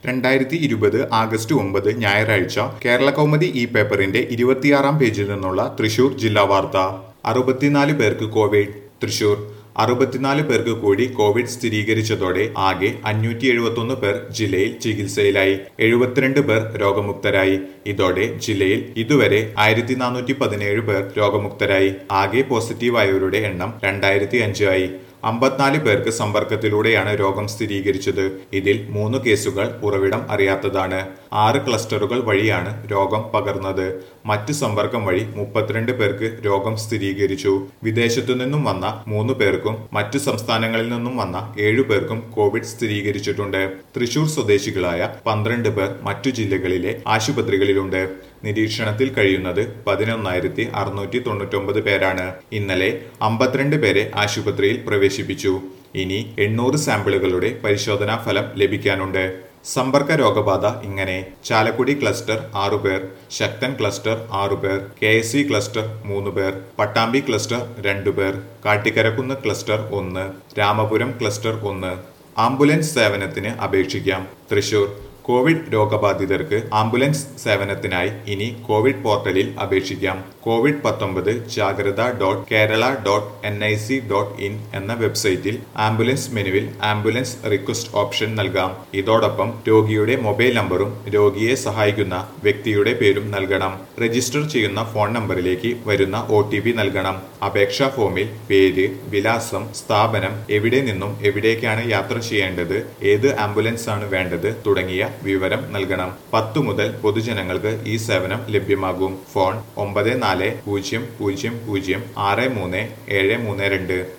രണ്ടായിരത്തി ഇരുപത് ആഗസ്റ്റ് ഒമ്പത് ഞായറാഴ്ച കേരള കൗമുദി ഈ പേപ്പറിന്റെ ഇരുപത്തിയാറാം പേജിൽ നിന്നുള്ള തൃശൂർ ജില്ലാ വാർത്ത അറുപത്തിനാല് പേർക്ക് കോവിഡ് തൃശൂർ അറുപത്തിനാല് പേർക്ക് കൂടി കോവിഡ് സ്ഥിരീകരിച്ചതോടെ ആകെ അഞ്ഞൂറ്റി എഴുപത്തൊന്ന് പേർ ജില്ലയിൽ ചികിത്സയിലായി എഴുപത്തിരണ്ട് പേർ രോഗമുക്തരായി ഇതോടെ ജില്ലയിൽ ഇതുവരെ ആയിരത്തി നാനൂറ്റി പതിനേഴ് പേർ രോഗമുക്തരായി ആകെ പോസിറ്റീവായവരുടെ എണ്ണം രണ്ടായിരത്തി അഞ്ച് ആയി അമ്പത്തിനാല് പേർക്ക് സമ്പർക്കത്തിലൂടെയാണ് രോഗം സ്ഥിരീകരിച്ചത് ഇതിൽ മൂന്ന് കേസുകൾ ഉറവിടം അറിയാത്തതാണ് ആറ് ക്ലസ്റ്ററുകൾ വഴിയാണ് രോഗം പകർന്നത് മറ്റ് സമ്പർക്കം വഴി മുപ്പത്തിരണ്ട് പേർക്ക് രോഗം സ്ഥിരീകരിച്ചു വിദേശത്തു നിന്നും വന്ന മൂന്ന് പേർക്കും മറ്റു സംസ്ഥാനങ്ങളിൽ നിന്നും വന്ന ഏഴു പേർക്കും കോവിഡ് സ്ഥിരീകരിച്ചിട്ടുണ്ട് തൃശൂർ സ്വദേശികളായ പന്ത്രണ്ട് പേർ മറ്റു ജില്ലകളിലെ ആശുപത്രികളിലുണ്ട് നിരീക്ഷണത്തിൽ കഴിയുന്നത് പതിനൊന്നായിരത്തി അറുന്നൂറ്റി തൊണ്ണൂറ്റൊമ്പത് പേരാണ് ഇന്നലെ അമ്പത്തിരണ്ട് പേരെ ആശുപത്രിയിൽ പ്രവേശിപ്പിച്ചു ഇനി എണ്ണൂറ് സാമ്പിളുകളുടെ പരിശോധനാ ഫലം ലഭിക്കാനുണ്ട് സമ്പർക്ക രോഗബാധ ഇങ്ങനെ ചാലക്കുടി ക്ലസ്റ്റർ ആറുപേർ ശക്തൻ ക്ലസ്റ്റർ ആറുപേർ കെ എസ് സി ക്ലസ്റ്റർ മൂന്ന് പേർ പട്ടാമ്പി ക്ലസ്റ്റർ രണ്ടുപേർ കാട്ടിക്കരക്കുന്ന് ക്ലസ്റ്റർ ഒന്ന് രാമപുരം ക്ലസ്റ്റർ ഒന്ന് ആംബുലൻസ് സേവനത്തിന് അപേക്ഷിക്കാം തൃശൂർ കോവിഡ് രോഗബാധിതർക്ക് ആംബുലൻസ് സേവനത്തിനായി ഇനി കോവിഡ് പോർട്ടലിൽ അപേക്ഷിക്കാം കോവിഡ് പത്തൊമ്പത് Jagratha dot Kerala dot N I C dot in എന്ന വെബ്സൈറ്റിൽ ആംബുലൻസ് മെനുവിൽ ആംബുലൻസ് റിക്വസ്റ്റ് ഓപ്ഷൻ നൽകാം ഇതോടൊപ്പം രോഗിയുടെ മൊബൈൽ നമ്പറും രോഗിയെ സഹായിക്കുന്ന വ്യക്തിയുടെ പേരും നൽകണം രജിസ്റ്റർ ചെയ്യുന്ന ഫോൺ നമ്പറിലേക്ക് വരുന്ന ഒ നൽകണം അപേക്ഷാ ഫോമിൽ പേര് വിലാസം സ്ഥാപനം എവിടെ നിന്നും എവിടേക്കാണ് യാത്ര ചെയ്യേണ്ടത് ഏത് ആംബുലൻസ് ആണ് വേണ്ടത് തുടങ്ങിയ വിവരം നൽകണം പത്തു മുതൽ പൊതുജനങ്ങൾക്ക് ഈ സേവനം ലഭ്യമാകും ഫോൺ ഒമ്പത് നാല് പൂജ്യം പൂജ്യം പൂജ്യം ആറ് മൂന്ന് ഏഴ് മൂന്ന് രണ്ട്